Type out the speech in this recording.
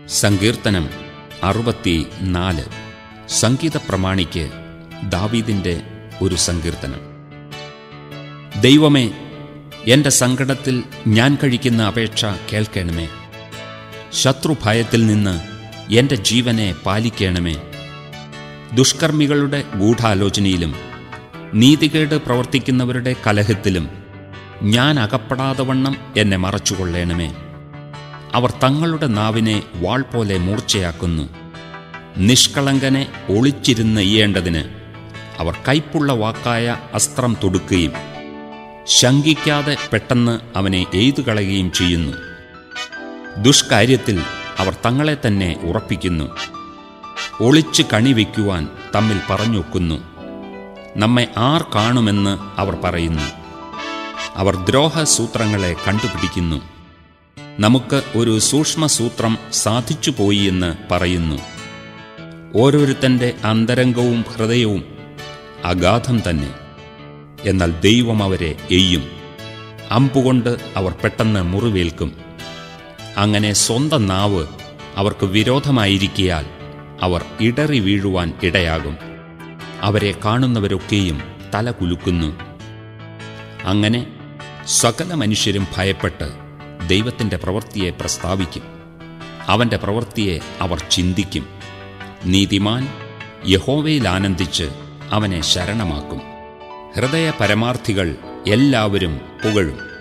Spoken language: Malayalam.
സങ്കീർത്തനം അറുപത്തി നാല് സംഗീത പ്രമാണിക്ക് ദാവീദിൻ്റെ ഒരു സങ്കീർത്തനം ദൈവമേ എൻ്റെ സങ്കടത്തിൽ ഞാൻ കഴിക്കുന്ന അപേക്ഷ കേൾക്കണമേ ശത്രുഭയത്തിൽ നിന്ന് എൻ്റെ ജീവനെ പാലിക്കണമേ ദുഷ്കർമ്മികളുടെ ഗൂഢാലോചനയിലും നീതികേട് പ്രവർത്തിക്കുന്നവരുടെ കലഹത്തിലും ഞാൻ അകപ്പെടാതെ വണ്ണം എന്നെ മറച്ചുകൊള്ളേണമേ അവർ തങ്ങളുടെ നാവിനെ വാൾ പോലെ മൂർച്ചയാക്കുന്നു നിഷ്കളങ്കനെ ഒളിച്ചിരുന്ന് ഈയേണ്ടതിന് അവർ കൈപ്പുള്ള വാക്കായ അസ്ത്രം തൊടുക്കുകയും ശങ്കിക്കാതെ പെട്ടെന്ന് അവനെ എയ്തു കളയുകയും ചെയ്യുന്നു ദുഷ്കാര്യത്തിൽ അവർ തങ്ങളെ തന്നെ ഉറപ്പിക്കുന്നു ഒളിച്ച് കണിവെക്കുവാൻ തമ്മിൽ പറഞ്ഞൊക്കുന്നു നമ്മെ ആർ കാണുമെന്ന് അവർ പറയുന്നു അവർ ദ്രോഹസൂത്രങ്ങളെ കണ്ടുപിടിക്കുന്നു നമുക്ക് ഒരു സൂക്ഷ്മസൂത്രം സാധിച്ചു പോയി എന്ന് പറയുന്നു ഓരോരുത്തൻ്റെ അന്തരംഗവും ഹൃദയവും അഗാധം തന്നെ എന്നാൽ ദൈവം അവരെ എയ്യും അമ്പുകൊണ്ട് അവർ പെട്ടെന്ന് മുറിവേൽക്കും അങ്ങനെ സ്വന്തം നാവ് അവർക്ക് വിരോധമായിരിക്കിയാൽ അവർ ഇടറി വീഴുവാൻ ഇടയാകും അവരെ കാണുന്നവരൊക്കെയും തല കുലുക്കുന്നു അങ്ങനെ സകല മനുഷ്യരും ഭയപ്പെട്ട് ദൈവത്തിൻ്റെ പ്രവൃത്തിയെ പ്രസ്താവിക്കും അവൻ്റെ പ്രവൃത്തിയെ അവർ ചിന്തിക്കും നീതിമാൻ യഹോവയിൽ ആനന്ദിച്ച് അവനെ ശരണമാക്കും ഹൃദയ പരമാർത്ഥികൾ എല്ലാവരും പുകഴും